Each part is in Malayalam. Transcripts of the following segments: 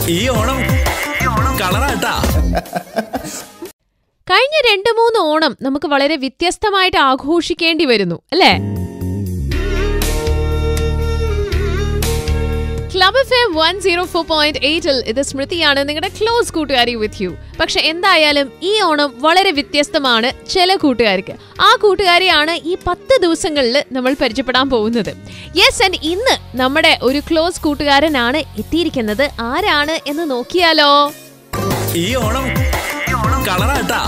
ഈ ഓണം കളറാട്ടാ കഴിഞ്ഞ രണ്ട് മൂന്ന് ഓണം നമുക്ക് വളരെ വ്യത്യസ്തമായിട്ട് ആഘോഷിക്കേണ്ടി വരുന്നു അല്ലേ club F M one zero four point എയ്റ്റിൽ ഇത് സ്മൃതിയാണ് നിങ്ങളുടെ ക്ലോസ് കൂട്ടുകാരി വിത്ത് യു പക്ഷെ എന്തായാലും ഈ ഓണം വളരെ വ്യത്യസ്തമാണ് ചില കൂട്ടുകാർക്ക് ആ കൂട്ടുകാരെയാണ് ഈ പത്ത് ദിവസങ്ങളിൽ നമ്മൾ പരിചയപ്പെടാൻ പോകുന്നത് യെസ് ആൻഡ് ഇന്ന് നമ്മുടെ ഒരു ക്ലോസ് കൂട്ടുകാരനാണ് എത്തിയിരിക്കുന്നത് ആരാണ് എന്ന് നോക്കിയാലോ ഈ ഓണം കളറാട്ടാ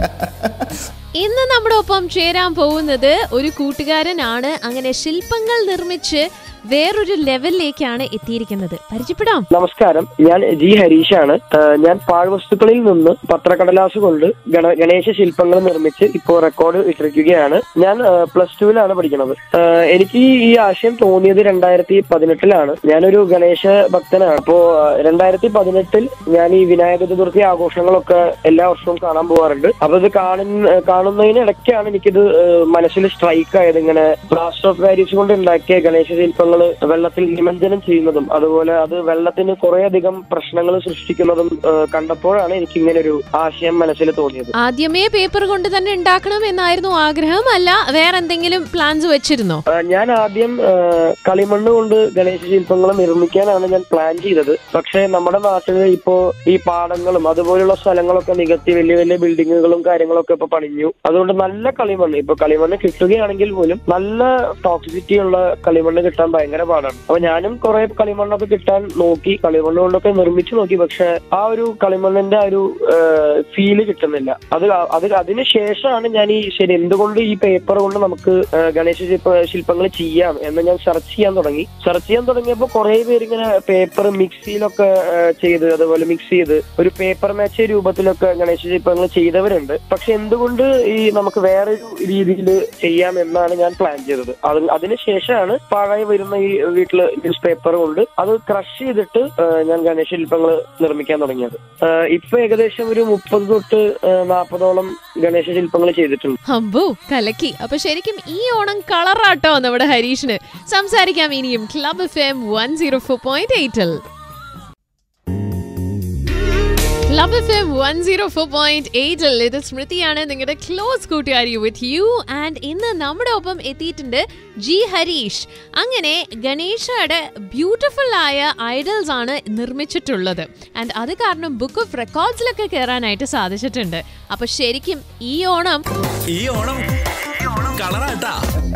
ഇന്ന് നമ്മുടെ ഒപ്പം ചേരാൻ പോകുന്നത് ഒരു കൂട്ടുകാരനാണ് അങ്ങനെ ശില്പങ്ങൾ നിർമ്മിച്ച് വേറൊരു ലെവലിലേക്കാണ് എത്തിയിരിക്കുന്നത് പരിചയപ്പെടാം നമസ്കാരം ഞാൻ ജി ഹരീഷാണ് ആ, ഞാൻ പാഴ്വസ്തുക്കളിൽ നിന്ന് പത്രക്കടലാസ് കൊണ്ട് ഗണ ഗണേശ ശില്പങ്ങൾ നിർമ്മിച്ച് ഇപ്പോൾ റെക്കോർഡ് ഇട്ടിരിക്കുകയാണ് ഞാൻ പ്ലസ് ടുവിലാണ് പഠിക്കുന്നത് ആ, എനിക്ക് ഈ- ഈ ആശയം തോന്നിയത് രണ്ടായിരത്തി പതിനെട്ടിലാണ് ഞാനൊരു ഗണേശ ഭക്തനാണ് അപ്പോ രണ്ടായിരത്തി പതിനെട്ടിൽ ഞാൻ ഈ വിനായക ചതുർത്ഥി ആഘോഷങ്ങളൊക്കെ എല്ലാ വർഷവും കാണാൻ പോകാറുണ്ട് അപ്പൊ ഇത് കാണുന്ന കാണുന്നതിനിടയ്ക്കാണ് എനിക്കിത് ആ, മനസ്സിൽ സ്ട്രൈക്ക് ആയത് ഇങ്ങനെ പ്ലാസ്റ്റർ ഓഫ് പാരീസ് കൊണ്ട് ഉണ്ടാക്കിയ ഗണേശ ശില്പങ്ങൾ വെള്ളത്തിൽ നിമഞ്ജനം ചെയ്യുന്നതും അതുപോലെ അത് വെള്ളത്തിന് കുറേയധികം പ്രശ്നങ്ങൾ സൃഷ്ടിക്കുന്നതും ആ, കണ്ടപ്പോഴാണ് എനിക്ക് ഇങ്ങനെ ഒരു ആശയം മനസ്സിൽ തോന്നിയത് ആദ്യമേ പേപ്പർ കൊണ്ട് തന്നെ ഉണ്ടാക്കണം എന്നായിരുന്നു ആഗ്രഹം അല്ല വേറെ എന്തെങ്കിലും പ്ലാൻസ് വെച്ചിരുന്നോ ആ, ഞാൻ ആദ്യം ആ, കളിമണ്ണ് കൊണ്ട് ഗണേശ ശില്പങ്ങൾ നിർമ്മിക്കാനാണ് ഞാൻ പ്ലാൻ ചെയ്തത് പക്ഷേ നമ്മുടെ നാട്ടിൽ ഇപ്പോ ഈ പാടങ്ങളും അതുപോലുള്ള സ്ഥലങ്ങളൊക്കെ നികത്തി വലിയ വലിയ ബിൽഡിങ്ങുകളും കാര്യങ്ങളൊക്കെ ഇപ്പൊ പണിഞ്ഞു അതുകൊണ്ട് നല്ല കളിമണ്ണ് ഇപ്പൊ കളിമണ്ണ് കിട്ടുകയാണെങ്കിൽ പോലും നല്ല ടോക്സിസിറ്റി ഉള്ള കളിമണ്ണ് കിട്ടാൻ ഭയങ്കര പാടാണ് അപ്പൊ ഞാനും കുറെ കളിമണ്ണൊക്കെ കിട്ടാൻ നോക്കി കളിമണ്ണ് കൊണ്ടൊക്കെ നിർമ്മിച്ചു നോക്കി പക്ഷെ ആ ഒരു കളിമണ്ണിന്റെ ആ ഒരു ഫീല് കിട്ടുന്നില്ല അത് ആ- അത് അതിന് ശേഷമാണ് ഞാൻ ഈ ശരി എന്തുകൊണ്ട് ഈ പേപ്പർ കൊണ്ട് നമുക്ക് ആ, ഗണേശ ശില്പ ശില്പങ്ങൾ ചെയ്യാം എന്ന് ഞാൻ സെർച്ച് ചെയ്യാൻ തുടങ്ങി സെർച്ച് ചെയ്യാൻ തുടങ്ങിയപ്പോൾ കുറെ പേര് ഇങ്ങനെ പേപ്പർ മിക്സിയിലൊക്കെ ആ, ചെയ്ത് അതുപോലെ മിക്സ് ചെയ്ത് ഒരു പേപ്പർ മാച്ച് രൂപത്തിലൊക്കെ ഗണേശ ശില്പങ്ങൾ ചെയ്തവരുണ്ട് പക്ഷെ എന്തുകൊണ്ട് ഈ നമുക്ക് വേറൊരു രീതിയിൽ ചെയ്യാം എന്നാണ് ഞാൻ പ്ലാൻ ചെയ്തത് അത് അതിനുശേഷമാണ് പഴയ വരുന്ന ഈ വീട്ടില് ന്യൂസ് പേപ്പർ കൊണ്ട് അത് ക്രഷ് ചെയ്തിട്ട് ആ, ഞാൻ ഗണേശ ശില്പങ്ങൾ നിർമ്മിക്കാൻ തുടങ്ങിയത് ആ, ഇപ്പൊ ഏകദേശം ഒരു മുപ്പത് തൊട്ട് നാൽപ്പതോളം ഗണേശ ശില്പങ്ങൾ ചെയ്തിട്ടുണ്ട് അമ്പോ കലക്കി അപ്പൊ ശരിക്കും ഈ ഓണം കളറാട്ടോ നമ്മുടെ ഹരീഷിന് സംസാരിക്കാം ഇനിയും club F M one zero four point എയ്റ്റിൽ club F M one zero four point എയ്റ്റിൽ ഇത് സ്മൃതിയാണ് നിങ്ങളുടെ ക്ലോസ് കൂട്ടുകാരി വിത്ത് യു ആൻഡ് ഇന്ന് നമ്മുടെ ഒപ്പം എത്തിയിട്ടുണ്ട് ജി ഹരീഷ് അങ്ങനെ ഗണേശയുടെ ബ്യൂട്ടിഫുൾ ആയ ഐഡൽസ് ആണ് നിർമ്മിച്ചിട്ടുള്ളത് ആൻഡ് അത് കാരണം ബുക്ക് ഓഫ് റെക്കോർഡ്സിലൊക്കെ കയറാനായിട്ട് സാധിച്ചിട്ടുണ്ട് അപ്പൊ ശരിക്കും ഈ ഓണം ഈ ഓണം കളറാട്ടാ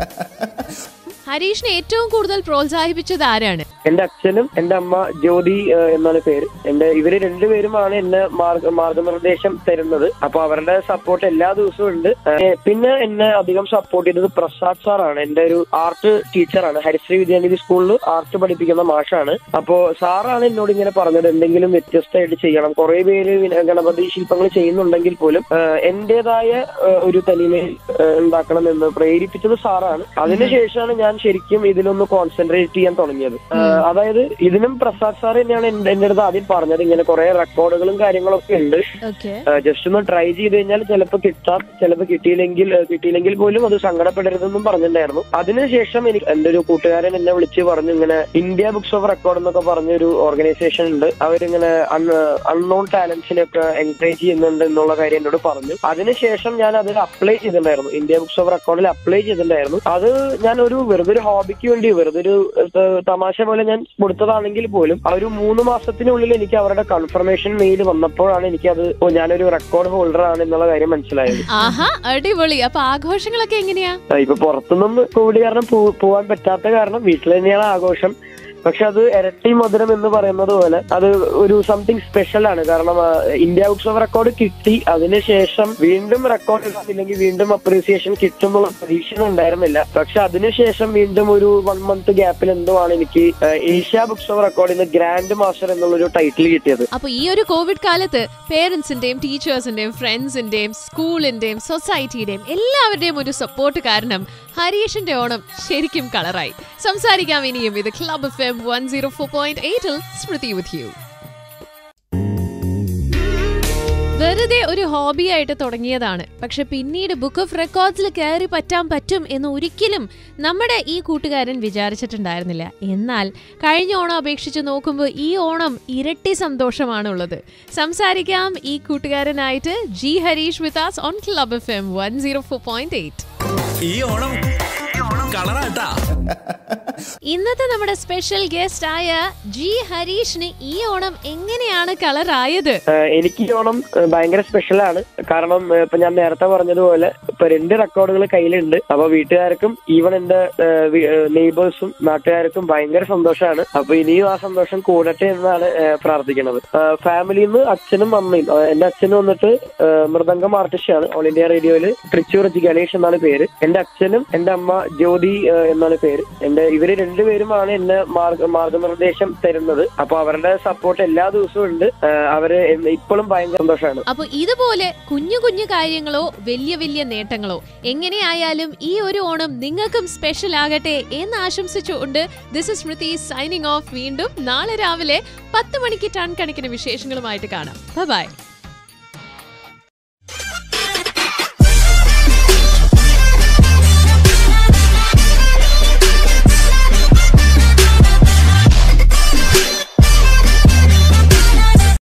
ഹരീഷിനെ ഏറ്റവും കൂടുതൽ പ്രോത്സാഹിപ്പിച്ചത് ആരാണ് എന്റെ അച്ഛനും എന്റെ അമ്മ ജ്യോതി ആ, എന്നാണ് പേര് എന്റെ ഇവര് രണ്ടുപേരുമാണ് എന്നെ മാർഗ മാർഗനിർദ്ദേശം തരുന്നത് അപ്പൊ അവരുടെ സപ്പോർട്ട് എല്ലാ ദിവസവും ഉണ്ട് ആ, പിന്നെ എന്നെ അധികം സപ്പോർട്ട് ചെയ്തത് പ്രസാദ് സാറാണ് എന്റെ ഒരു ആർട്ട് ടീച്ചറാണ് ഹരിശ്രീ വിദ്യാനിധി സ്കൂളിൽ ആർട്ട് പഠിപ്പിക്കുന്ന മാഷാണ് അപ്പോ സാറാണ് എന്നോട് ഇങ്ങനെ പറഞ്ഞത് എന്തെങ്കിലും വ്യത്യസ്തമായിട്ട് ചെയ്യണം കുറെ പേര് വിന- ഗണപതി ശില്പങ്ങൾ ചെയ്യുന്നുണ്ടെങ്കിൽ പോലും ആ, എന്റേതായ ആ, ഒരു തനിമയിൽ ആ, ഉണ്ടാക്കണമെന്ന് പ്രേരിപ്പിച്ചത് സാറാണ് അതിനുശേഷമാണ് ഞാൻ ശരിക്കും ഇതിലൊന്ന് കോൺസെൻട്രേറ്റ് ചെയ്യാൻ തുടങ്ങിയത് ആ, അതായത് ഇതിനും പ്രസാദ് സാർ തന്നെയാണ് എന്റെ എന്റെ അടുത്ത് ആദ്യം പറഞ്ഞത് ഇങ്ങനെ കുറെ റെക്കോർഡുകളും കാര്യങ്ങളൊക്കെ ഉണ്ട് ഓക്കെ ജസ്റ്റ് ഒന്ന് ട്രൈ ചെയ്ത് കഴിഞ്ഞാൽ ചിലപ്പോൾ കിട്ടാം ചിലപ്പോൾ കിട്ടിയില്ലെങ്കിൽ ഏഹ് കിട്ടിയില്ലെങ്കിൽ പോലും അത് സങ്കടപ്പെടരുതെന്നും പറഞ്ഞിട്ടുണ്ടായിരുന്നു അതിനുശേഷം എനിക്ക് എന്റെ ഒരു കൂട്ടുകാരൻ എന്നെ വിളിച്ച് പറഞ്ഞു ഇങ്ങനെ ഇന്ത്യ ബുക്സ് ഓഫ് റെക്കോർഡ് എന്നൊക്കെ പറഞ്ഞൊരു ഓർഗനൈസേഷൻ ഉണ്ട് അവരിങ്ങനെ അൺനോൺ ടാലൻസിനൊക്കെ എൻകറേജ് ചെയ്യുന്നുണ്ട് എന്നുള്ള കാര്യം എന്നോട് പറഞ്ഞു അതിനുശേഷം ഞാൻ അതിൽ അപ്ലൈ ചെയ്തിട്ടുണ്ടായിരുന്നു ഇന്ത്യ ബുക്സ് ഓഫ് റെക്കോർഡിൽ അപ്ലൈ ചെയ്തിട്ടുണ്ടായിരുന്നു അത് ഞാൻ ഒരു വെറുതെ ഒരു ഹോബിക്ക് വേണ്ടി വെറുതെ ഒരു ഏഹ്, തമാശ പോലെ ഞാൻ കൊടുത്തതാണെങ്കിൽ പോലും ആ ഒരു മൂന്ന് മാസത്തിനുള്ളിൽ എനിക്ക് അവരുടെ കൺഫർമേഷൻ മെയിൽ വന്നപ്പോഴാണ് എനിക്കത് ഓ ഞാനൊരു റെക്കോർഡ് ഹോൾഡർ ആണ് എന്നുള്ള കാര്യം മനസ്സിലായത് ആഹാ അടിപൊളി അപ്പൊ ആഘോഷങ്ങളൊക്കെ എങ്ങനെയാ ആ, ഇപ്പൊ പുറത്തൊന്നും കോവിഡ് കാരണം പോ- പോവാൻ പറ്റാത്ത കാരണം വീട്ടിൽ തന്നെയാണ് ആഘോഷം പക്ഷെ അത് ഇരട്ടി മധുരം എന്ന് പറയുന്നത് പോലെ അത് ഒരു സംതിങ് സ്പെഷ്യൽ ആണ് കാരണം ആ, ഇന്ത്യ ബുക്സ് ഓഫ് റെക്കോർഡ് കിട്ടി അതിനുശേഷം വീണ്ടും റെക്കോർഡ് ഇല്ലെങ്കിൽ വീണ്ടും അപ്രീസിയേഷൻ കിട്ടും എന്നുള്ള പ്രതീക്ഷ ഉണ്ടായിരുന്നില്ല പക്ഷെ അതിനുശേഷം വീണ്ടും ഒരു വൺ മന്ത് ഗ്യാപ്പിൽ എന്തോ ആണ് എനിക്ക് ആ, ഏഷ്യ ബുക്സ് ഓഫ് റെക്കോർഡിന് ഗ്രാൻഡ് മാസ്റ്റർ എന്നുള്ളൊരു ടൈറ്റിൽ കിട്ടിയത് അപ്പൊ ഈ ഒരു കോവിഡ് കാലത്ത് പേരൻസിന്റെയും ടീച്ചേഴ്സിന്റെയും ഫ്രണ്ട്സിന്റെയും സ്കൂളിന്റെയും സൊസൈറ്റിയുടെയും എല്ലാവരുടെയും ഒരു സപ്പോർട്ട് കാരണം ഹരീഷിന്റെ ഓണം ശരിക്കും കളറായി സംസാരിക്കാം ഇനിയും ഇത് club F M one zero four point എയ്റ്റിൽ സ്മൃതി വിത്ത് യു വെറുതെ ഒരു ഹോബിയായിട്ട് തുടങ്ങിയതാണ് പക്ഷെ പിന്നീട് ബുക്ക് ഓഫ് റെക്കോർഡ്സിൽ കയറി പറ്റാൻ പറ്റും എന്ന് ഒരിക്കലും നമ്മുടെ ഈ കൂട്ടുകാരൻ വിചാരിച്ചിട്ടുണ്ടായിരുന്നില്ല എന്നാൽ കഴിഞ്ഞ ഓണം അപേക്ഷിച്ച് നോക്കുമ്പോൾ ഈ ഓണം ഇരട്ടി സന്തോഷമാണുള്ളത് സംസാരിക്കാം ഈ കൂട്ടുകാരനായിട്ട് G Harish with us on club F M one zero four point eight ഈ ഓണം കളറാട്ടാ ഇന്നത്തെ നമ്മുടെ സ്പെഷ്യൽ ഗസ്റ്റ് ആയ ജി ഹരീഷിന് ഈ ഓണം എങ്ങനെയാണ് കളറായത് ഏഹ് എനിക്ക് ഈ ഓണം ഏഹ് ഭയങ്കര സ്പെഷ്യലാണ് കാരണം ഏഹ് ഇപ്പൊ ഞാൻ നേരത്തെ പറഞ്ഞതുപോലെ ഇപ്പൊ രണ്ട് റെക്കോർഡുകൾ കയ്യിലുണ്ട് അപ്പൊ വീട്ടുകാർക്കും ഈവൻ എന്റെ നെയ്ബേഴ്സും നാട്ടുകാർക്കും ഭയങ്കര സന്തോഷമാണ് അപ്പൊ ഇനിയും ആ സന്തോഷം കൂടട്ടെ എന്നാണ് ഏഹ് പ്രാർത്ഥിക്കുന്നത് ഫാമിലിയിൽ നിന്ന് അച്ഛനും അമ്മയും ഏഹ് എന്റെ അച്ഛനും വന്നിട്ട് ഏഹ് മൃദംഗം ആർട്ടിസ്റ്റാണ് ഓൾ ഇന്ത്യ റേഡിയോയിൽ തൃച്ചൂർ ജി ഗണേഷ് എന്നാണ് പേര് എന്റെ അച്ഛനും എന്റെ അമ്മ ജ്യോതി ഏഹ് എന്നാണ് പേര് എന്റെ ഇവര് രണ്ടുപേരുമാണ് എന്നെ മാർഗ മാർഗനിർദ്ദേശം തരുന്നത് അപ്പൊ അവരുടെ സപ്പോർട്ട് എല്ലാ ദിവസവും ഉണ്ട് ഏഹ് അവര് എന്നെ ഇപ്പോഴും ഭയങ്കര സന്തോഷമാണ് അപ്പൊ ഇതുപോലെ കുഞ്ഞു കുഞ്ഞു കാര്യങ്ങളോ വലിയ വലിയ നേട്ടങ്ങളോ എങ്ങനെയായാലും ഈ ഒരു ഓണം നിങ്ങൾക്കും സ്പെഷ്യൽ ആകട്ടെ എന്ന് ആശംസിച്ചുകൊണ്ട് this is Smruthi signing off വീണ്ടും നാളെ രാവിലെ പത്ത് മണിക്ക് ടൺ കണക്കിന് വിശേഷങ്ങളുമായിട്ട് കാണാം ബൈ